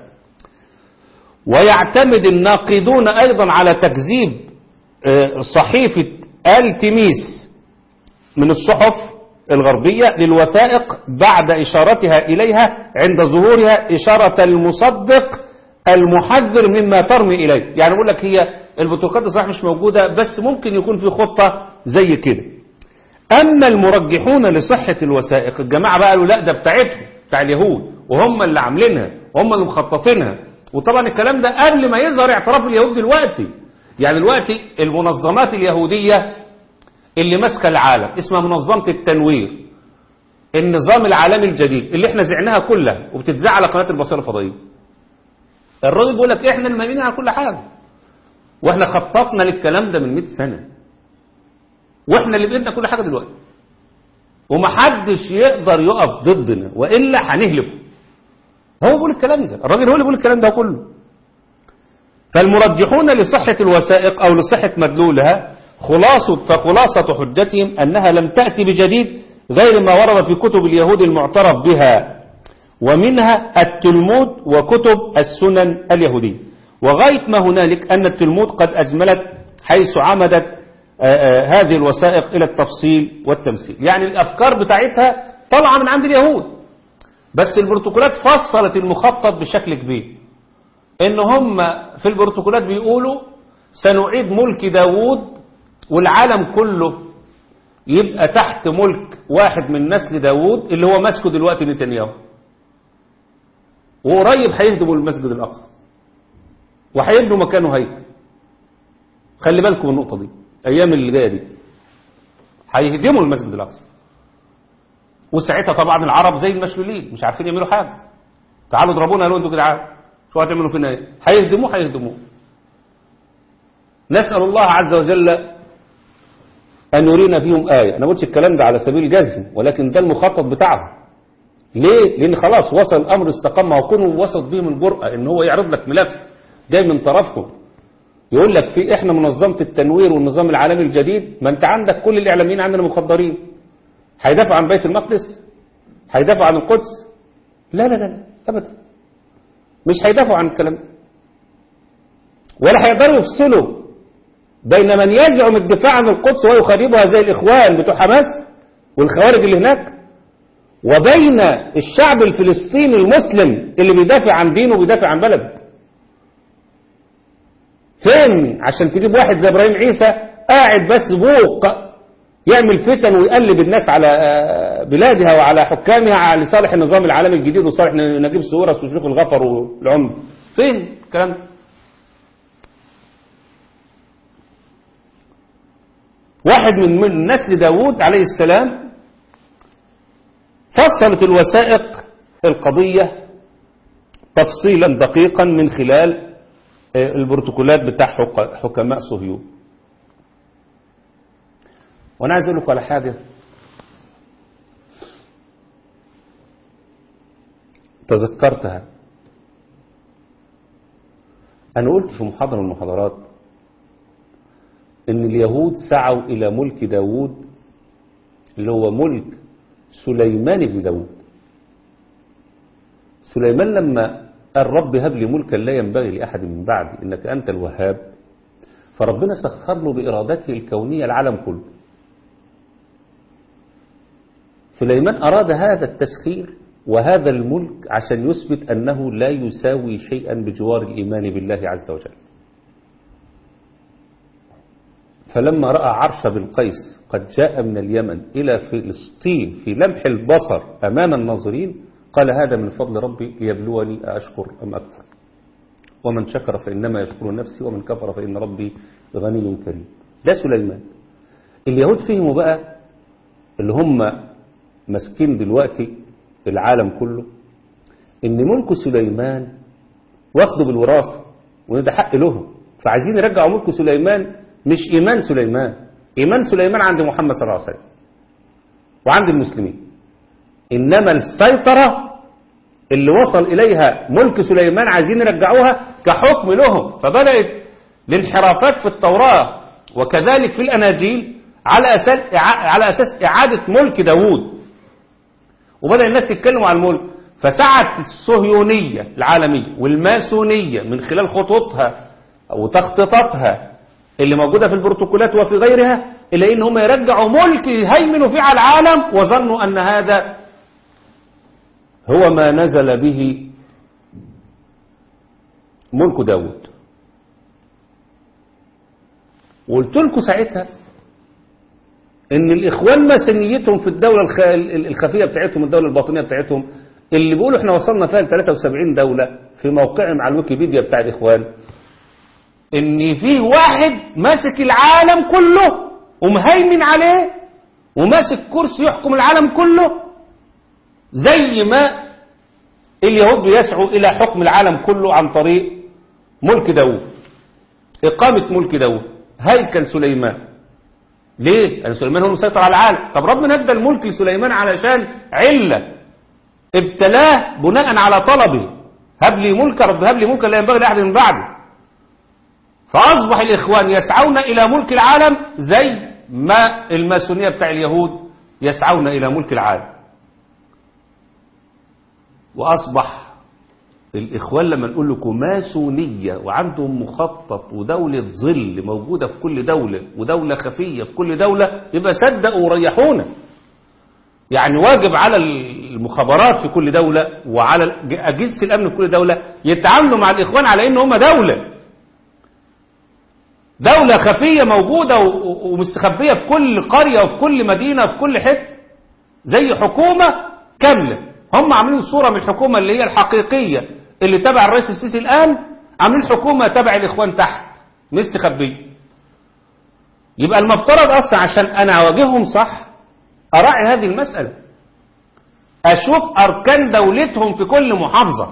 ويعتمد الناقدون ايضا على تكذيب آه، صحيفة التميس من الصحف الغربية للوثائق بعد إشارتها إليها عند ظهورها إشارة المصدق المحذر مما ترمي إليه يعني يقول لك هي البطاقات صحيح مش موجودة بس ممكن يكون في خطة زي كده أما المرجحون لصحة الوثائق الجماعة بقى قالوا لا ده بتاعتهم بتاع اليهود وهم اللي عاملينها وهم اللي مخططينها وطبعا الكلام ده قبل ما يظهر اعتراف اليهود دلوقتي يعني دلوقتي المنظمات اليهودية اللي ماسكة العالم اسمها منظمة التنوير النظام العالمي الجديد اللي احنا زعناها كلها وبتتذاع على قناة البصيرة الفضائية الراجل بيقول لك احنا اللي مامنين على كل حاجة واحنا خططنا للكلام ده من 100 سنة واحنا اللي بايدنا كل حاجه دلوقتي ومحدش يقدر يقف ضدنا والا هنهلكه هو بيقول الكلام ده الراجل هو اللي بيقول الكلام ده كله فالمرجحون لصحة الوثائق أو لصحة مدلولها خلاصة فخلاصة حجتهم أنها لم تأتي بجديد غير ما ورد في كتب اليهود المعترف بها ومنها التلمود وكتب السنن اليهودية وغاية ما هنالك أن التلمود قد أجملت حيث عمدت آه، آه، هذه الوثائق إلى التفصيل والتمثيل يعني الأفكار بتاعتها طالعة من عند اليهود بس البروتوكولات فصلت المخطط بشكل كبير ان هم في البروتوكولات بيقولوا سنعيد ملك داوود والعالم كله يبقى تحت ملك واحد من نسل داوود اللي هو ماسكه دلوقتي نتنياهو وقريب هيهدموا المسجد الأقصى وهيبنوا مكانه هيكل خلي بالكم من النقطة دي أيام اللي جاية دي هيهدموا المسجد الأقصى وساعتها طبعا العرب زي المشلولين مش عارفين يعملوا حاجة تعالوا اضربونا قالوا انتوا جدعان شو هتعملوا فينا ايه هيهدموه هيهدموه نسأل الله عز وجل أن يرينا فيهم آية أنا قلتش الكلام ده على سبيل الجزم ولكن ده المخطط بتاعهم ليه؟ لأن خلاص وصل الأمر استقام وكونوا وسط بهم الجرأة إن هو يعرض لك ملف جاي من طرفهم يقول لك في إحنا منظمة التنوير والنظام العالمي الجديد ما أنت عندك كل الإعلاميين عندنا مخدرين هيدافع عن بيت المقدس هيدافع عن القدس لا لا لا, لا. أبدا مش هيدافعوا عن الكلام ده ولا هيقدروا يفصلوا بين من يزعم الدفاع عن القدس ويخربها زي الإخوان بتوع حماس والخوارج اللي هناك وبين الشعب الفلسطيني المسلم اللي بيدافع عن دينه وبيدافع عن بلده فين عشان تجيب واحد زي ابراهيم عيسى قاعد بس بوق يعمل فتن ويقلب الناس على بلادها وعلى حكامها لصالح النظام العالمي الجديد وصالح نجيب سويرس وشيخ الغفر والعمر فين الكلام ده واحد من من نسل داوود عليه السلام فصلت الوثائق القضية تفصيلا دقيقا من خلال البروتوكولات بتاع حكماء صهيون وانا عايز اقول لكم على حاجه تذكرتها انا قلت في محاضره من المحاضرات ان اليهود سعوا الى ملك داوود اللي هو ملك سليمان بن داوود سليمان لما قال رب هب لي ملكا لا ينبغي لاحد من بعدي انك انت الوهاب فربنا سخر له بارادته الكونيه العالم كله سليمان أراد هذا التسخير وهذا الملك عشان يثبت أنه لا يساوي شيئا بجوار الإيمان بالله عز وجل فلما رأى عرش بالقيس قد جاء من اليمن إلى فلسطين في لمح البصر أمام الناظرين قال هذا من فضل ربي ليبلوني أشكر أم أكفر ومن شكر فإنما يشكر نفسي ومن كفر فإن ربي غني كريم ده سليمان اليهود فهموا بقى اللي هم ماسكين دلوقتي العالم كله ان ملك سليمان واخده بالوراثة وان ده حق لهم فعايزين يرجعوا ملك سليمان مش ايمان سليمان ايمان سليمان عند محمد صلى الله عليه وسلم وعند المسلمين انما السيطرة اللي وصل اليها ملك سليمان عايزين يرجعوها كحكم لهم فبدأت الانحرافات في التوراة وكذلك في الاناجيل على اساس على اساس اعادة ملك داوود وبدأ الناس يتكلموا عن الملك فسعت الصهيونية العالمية والماسونية من خلال خطوطها وتخطيطاتها اللي موجودة في البروتوكولات وفي غيرها إلى إن هم يرجعوا ملك يهيمنوا فيه على العالم وظنوا أن هذا هو ما نزل به ملك داود وقلت لكم ساعتها ان الاخوان ما سنيتهم في الدولة الخفية بتاعتهم الدولة الباطنية بتاعتهم اللي بيقولوا احنا وصلنا فيها ل 73 دولة في موقعهم على الويكيبيديا بتاع الاخوان ان في واحد ماسك العالم كله ومهيمن عليه وماسك كرسي يحكم العالم كله زي ما اليهود بيسعوا الى حكم العالم كله عن طريق ملك داود اقامة ملك داود هيكل سليمان ليه؟ لأن سليمان هو المسيطر على العالم طب ربنا ادى الملك لسليمان علشان علة ابتلاه بناء على طلبه هب لي ملكا رب هب لي ملكا لا ينبغي لأحد من بعدي فأصبح الإخوان يسعون إلى ملك العالم زي ما الماسونية بتاع اليهود يسعون إلى ملك العالم وأصبح الإخوان لما نقول لكم ماسونية وعندهم مخطط ودولة ظل موجودة في كل دولة ودولة خفية في كل دولة يبقى صدقوا وريحونا يعني واجب على المخابرات في كل دولة وعلى أجهزة الأمن في كل دولة يتعاملوا مع الإخوان على إن هم دولة دولة خفية موجودة ومستخبية في كل قرية وفي كل مدينة وفي كل حتة زي حكومة كاملة هم عاملين صورة من الحكومة اللي هي الحقيقية اللي تبع الرئيس السيسي الآن عاملين حكومة تبع الإخوان تحت مستخبية يبقى المفترض أصلا عشان أنا أواجههم صح أراعي هذه المسألة أشوف أركان دولتهم في كل محافظة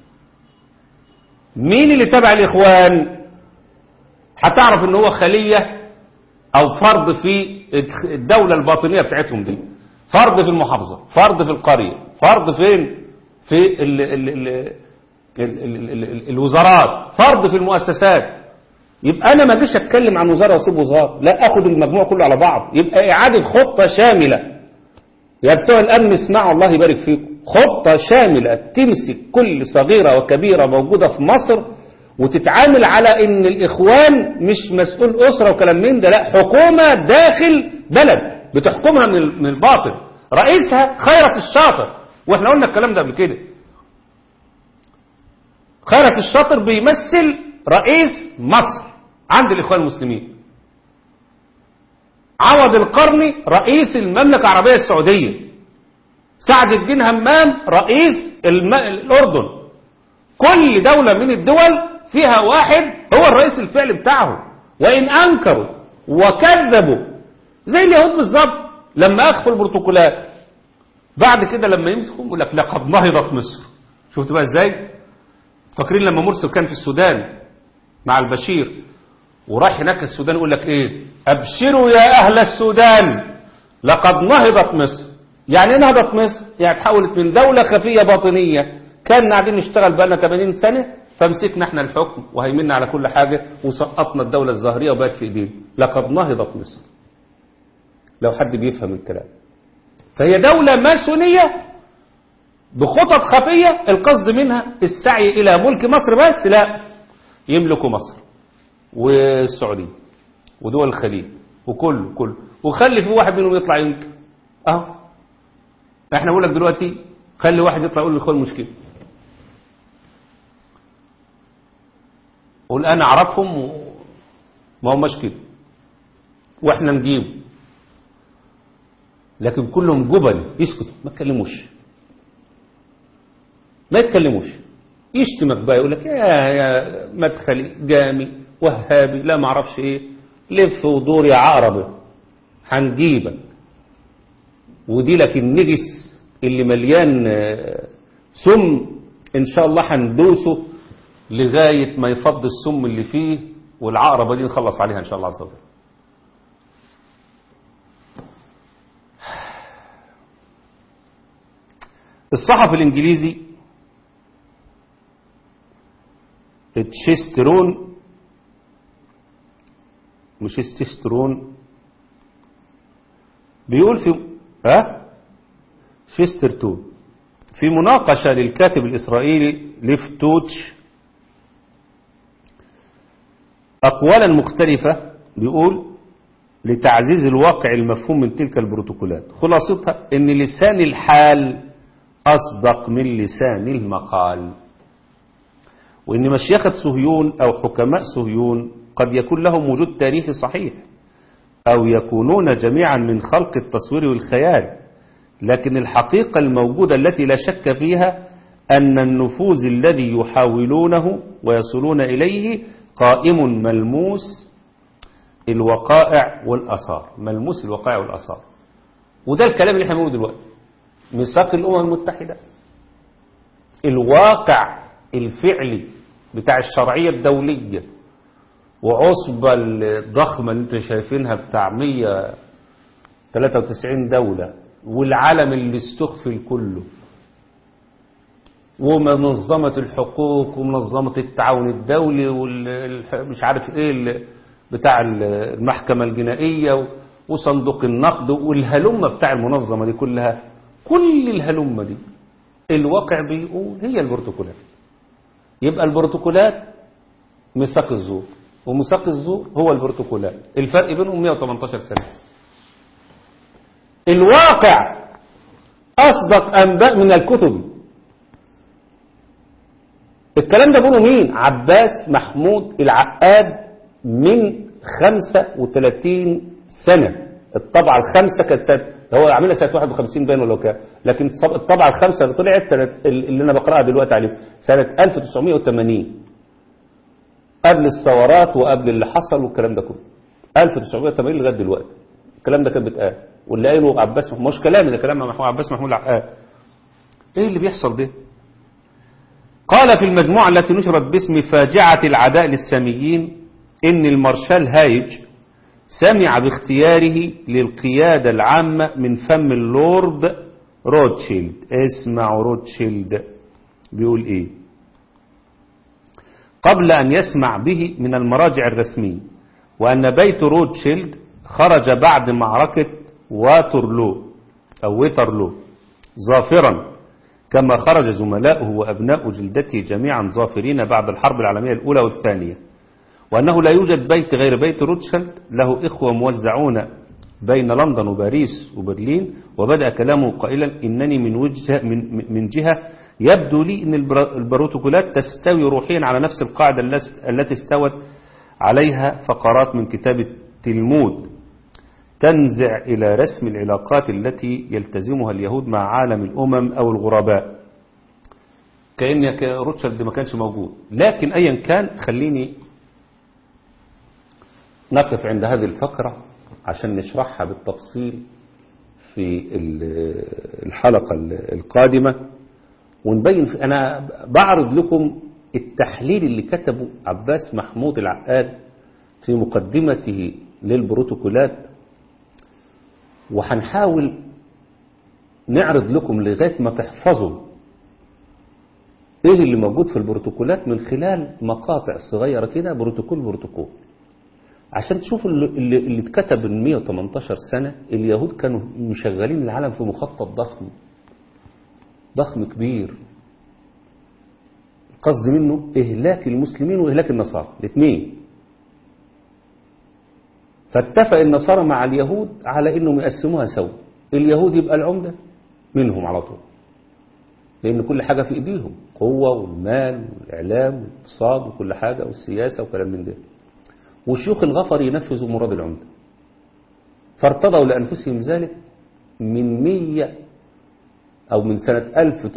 مين اللي تبع الإخوان هتعرف ان هو خلية او فرد في الدولة الباطنية بتاعتهم دي فرد في المحافظة فرد في القرية فرد فين في ال ال ال ال ال ال ال الوزارات فرد في المؤسسات يبقى انا ما جيش اتكلم عن وزارة واسيب وزارة لا اخد المجموع كله على بعض يبقى اعادة خطة شاملة يا بتوع الامن اسمعوا الله يبارك فيكم خطة شاملة تمسك كل صغيرة وكبيرة موجودة في مصر وتتعامل على ان الاخوان مش مسؤول اسرة وكلام من ده لا حكومة داخل بلد بتحكمها من من الباطن رئيسها خيرت الشاطر واحنا قلنا الكلام ده قبل كده خيرت الشاطر بيمثل رئيس مصر عند الاخوان المسلمين عوض القرني رئيس المملكة العربية السعودية سعد الدين همام رئيس الم... الأردن كل دولة من الدول فيها واحد هو الرئيس الفعلي بتاعهم وإن أنكروا وكذبوا زي اليهود بالظبط لما أخفوا البروتوكولات بعد كده لما يمسكوا يقول لك لقد نهضت مصر شفت بقى ازاي فاكرين لما مرسل كان في السودان مع البشير وراح هناك السودان يقول لك ايه ابشروا يا اهل السودان لقد نهضت مصر يعني ايه نهضت مصر يعني تحولت من دولة خفية باطنية كان قاعدين نشتغل بقالنا 80 سنة فمسكنا احنا الحكم وهيمنا على كل حاجة وسقطنا الدولة الظاهرية وبقت في ايدينا لقد نهضت مصر لو حد بيفهم الكلام فهي دولة ماسونية بخطط خفية القصد منها السعي إلى ملك مصر بس لا يملكوا مصر والسعودية ودول الخليج وكل كل وخلي في واحد منهم يطلع ينكر اه احنا بقول لك دلوقتي خلي واحد يطلع يقول للاخوان مشكله قول انا اعرفهم وما هماش كده واحنا نجيبه لكن كلهم جبن يسكتوا ما يتكلموش ما يتكلموش يشتمك بقى يقول لك يا يا مدخلي جامي وهابي لا ما اعرفش ايه لف ودور يا عقربه هنجيبك ودي لك النجس اللي مليان آه، سم ان شاء الله هندوسه لغايه ما يفض السم اللي فيه والعقربه دي نخلص عليها ان شاء الله عز وجل الصحفي الانجليزي تشيسترون مش تشيسترون بيقول في ها شيسترتون في مناقشة للكاتب الإسرائيلي ليف توتش أقوالا مختلفة بيقول لتعزيز الواقع المفهوم من تلك البروتوكولات خلاصتها ان لسان الحال أصدق من لسان المقال وإن مشيخة صهيون أو حكماء صهيون قد يكون لهم وجود تاريخي صحيح أو يكونون جميعا من خلق التصوير والخيال لكن الحقيقة الموجودة التي لا شك فيها أن النفوذ الذي يحاولونه ويصلون إليه قائم ملموس الوقائع والأثار ملموس الوقائع والأثار وده الكلام اللي احنا بنقوله دلوقتي ميثاق الأمم المتحدة الواقع الفعلي بتاع الشرعية الدولية وعصبة الضخمة اللي انتم شايفينها بتاع 193 دولة والعالم اللي استخفل كله ومنظمة الحقوق ومنظمة التعاون الدولي ومش عارف ايه ال- بتاع المحكمة الجنائية وصندوق النقد والهلمة بتاع المنظمة دي كلها كل الهلمة دي الواقع بيقول هي البروتوكولات يبقى البروتوكولات ميثاق الزور وميثاق الزور هو البروتوكولات الفرق بينهم 118 سنة الواقع أصدق أنباء من الكتب الكلام ده بيقوله مين عباس محمود العقاد من 35 سنة الطبعة الخامسة كانت سنة هو عاملها سنة 51 باين ولا كام لكن الطبعة الخامسة اللي طلعت سنة اللي أنا بقرأها دلوقتي عليه سنة 1980 قبل الثورات وقبل اللي حصل والكلام ده كله 1980 لغاية دلوقتي الكلام ده كان بيتقال واللي قايله عباس محمود مش كلامي ده كلام محمود عباس محمود العقاد ايه اللي بيحصل ده قال في المجموعة التي نشرت باسم فاجعة العداء للساميين إن المارشال هايج سمع باختياره للقيادة العامة من فم اللورد روتشيلد اسمعوا روتشيلد بيقول ايه قبل أن يسمع به من المراجع الرسمية وأن بيت روتشيلد خرج بعد معركة واترلو أو ويترلو ظافرا كما خرج زملاؤه وأبناء جلدته جميعا ظافرين بعد الحرب العالمية الأولى والثانية وأنه لا يوجد بيت غير بيت روتشيلد له إخوة موزعون بين لندن وباريس وبرلين وبدأ كلامه قائلا إنني من, وجه من, من جهة يبدو لي أن البروتوكولات تستوي روحيا على نفس القاعدة التي استوت عليها فقرات من كتاب التلمود تنزع إلى رسم العلاقات التي يلتزمها اليهود مع عالم الأمم أو الغرباء كأن روتشيلد ما كانش موجود لكن أيا كان خليني نقف عند هذه الفقرة عشان نشرحها بالتفصيل في الحلقة القادمة ونبين أنا بعرض لكم التحليل اللي كتبه عباس محمود العقاد في مقدمته للبروتوكولات وهنحاول نعرض لكم لغاية ما تحفظوا ايه اللي موجود في البروتوكولات من خلال مقاطع صغيرة كده بروتوكول بروتوكول عشان تشوفوا اللي, اللي اتكتب من 118 سنة اليهود كانوا مشغلين العالم في مخطط ضخم ضخم كبير القصد منه إهلاك المسلمين وإهلاك النصارى الاثنين فاتفق النصارى مع اليهود على انهم يقسموها سوا اليهود يبقى العمدة منهم على طول لان كل حاجة في ايديهم قوة والمال والاعلام والاقتصاد وكل حاجة والسياسة وكلام من ده والشيوخ الغفر ينفذوا مراد العمدة فارتضوا لأنفسهم ذلك من مية أو من سنة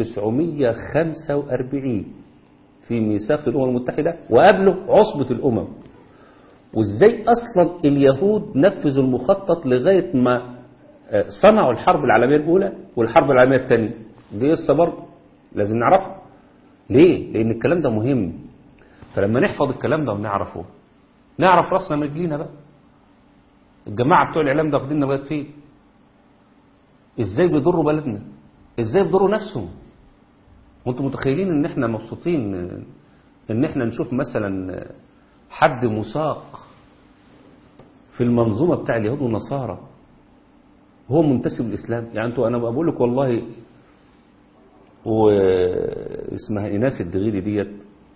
1945 في ميثاق الأمم المتحدة وقبله عصبة الأمم وإزاي أصلا اليهود نفذوا المخطط لغاية ما صنعوا الحرب العالمية الأولى والحرب العالمية الثانية دي قصة برضه لازم نعرفها ليه؟ لأن الكلام ده مهم فلما نحفظ الكلام ده ونعرفه نعرف راسنا من رجلينا بقى الجماعة بتوع الإعلام ده واخديننا لغاية فين إزاي بيضروا بلدنا إزاي بيضروا نفسهم وانتم متخيلين ان احنا مبسوطين ان احنا نشوف مثلا حد مساق في المنظومة بتاع اليهود والنصارى هو منتسب للإسلام يعني انتوا أنا بقول لك والله واسمها إناس الدغيري ديت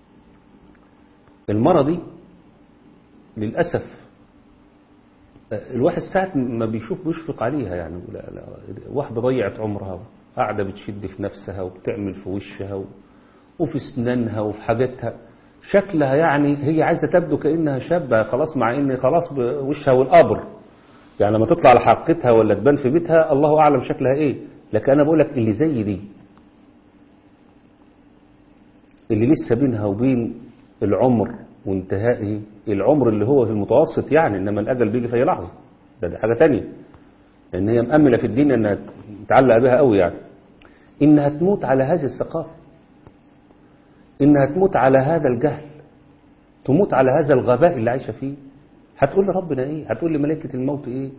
المرة دي للأسف الواحد ساعة ما بيشوف بيشفق عليها يعني لا لا واحدة ضيعت عمرها قاعدة بتشد في نفسها وبتعمل في وشها و... وفي اسنانها وفي حاجاتها شكلها يعني هي عايزة تبدو كأنها شابة خلاص مع ان خلاص وشها والقبر يعني لما تطلع على حقيقتها ولا تبان في بيتها الله أعلم شكلها ايه لكن أنا بقول لك اللي زي دي اللي لسه بينها وبين العمر وانتهائه العمر اللي هو في المتوسط يعني إنما الأجل بيجي في أي لحظة ده, ده حاجة تانية لأن هي مأملة في الدين أنها متعلقة بها قوي يعني إنها تموت على هذه الثقافة إنها تموت على هذا الجهل تموت على هذا الغباء اللي عايشة فيه هتقول لي ربنا إيه هتقول لي ملائكة الموت إيه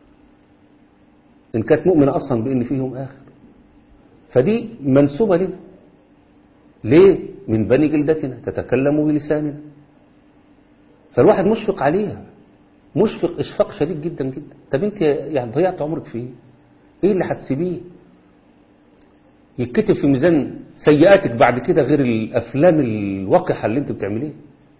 إن كانت مؤمنة أصلا بإن فيهم آخر فدي منسوبة لنا ليه من بني جلدتنا تتكلم بلساننا فالواحد مشفق عليها مشفق اشفاق شديد جدا جدا طب انت يعني ضيعت عمرك في ايه ايه اللي هتسيبيه يتكتب في ميزان سيئاتك بعد كده غير الافلام الوقحه اللي انت بتعمليها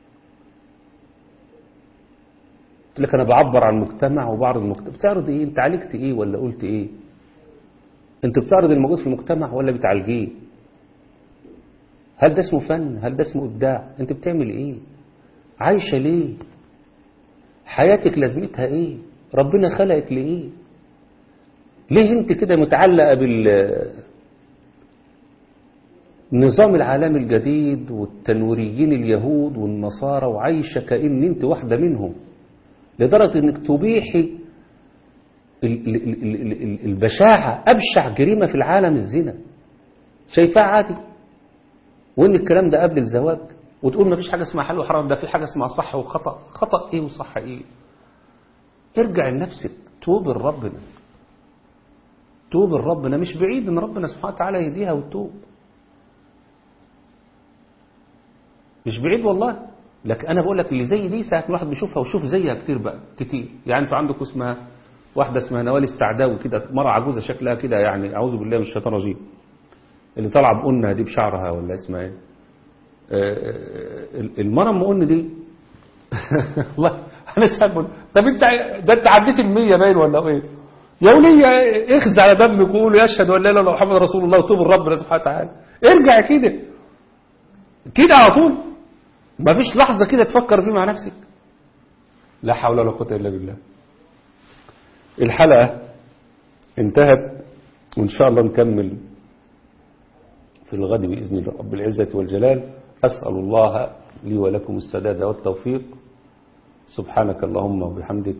قلت لك انا بعبر عن المجتمع وبعرض المجتمع بتعرض ايه انت عالجت ايه ولا قلت ايه انت بتعرض الموجود في المجتمع ولا بتعالجيه هل ده اسمه فن هل ده اسمه ابداع انت بتعمل ايه عايشه ليه حياتك لازمتها ايه ربنا خلقك لايه ليه انت كده متعلقه بال النظام العالمي الجديد والتنويريين اليهود والنصارى وعايشة كأن انت واحدة منهم لدرجة انك تبيحي البشاعة أبشع جريمة في العالم الزنا شايفاه عادي وان الكلام ده قبل الزواج وتقول ما فيش حاجة اسمها حل وحرام ده في حاجة اسمها صح وخطأ خطأ ايه وصح ايه ارجع لنفسك توب لربنا توب لربنا مش بعيد ان ربنا سبحانه وتعالى يهديها وتوب مش بعيد والله لكن انا بقول لك اللي زي دي ساعه الواحد بيشوفها ويشوف زيها كتير بقى كتير يعني انتوا عندكم اسمها واحده اسمها نوال السعداوي كده مره عجوزه شكلها كده يعني اعوذ بالله من الشيطان الرجيم اللي طالعه بقنها دي بشعرها ولا اسمها ايه المره ام قن دي والله انا سأقول طب انت ده انت عديت ال100 باين ولا ايه يا وليه اخز على دمك وقول يشهد ان لا اله الا محمد رسول الله وتوب لربنا سبحانه وتعالى ارجع كده كده على طول ما فيش لحظة كده تفكر فيه مع نفسك لا حول ولا قوة إلا بالله الحلقة انتهت وإن شاء الله نكمل في الغد بإذن الله رب العزة والجلال أسأل الله لي ولكم السداد والتوفيق سبحانك اللهم وبحمدك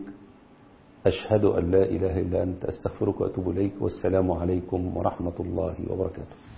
أشهد أن لا إله إلا أنت أستغفرك وأتوب إليك والسلام عليكم ورحمة الله وبركاته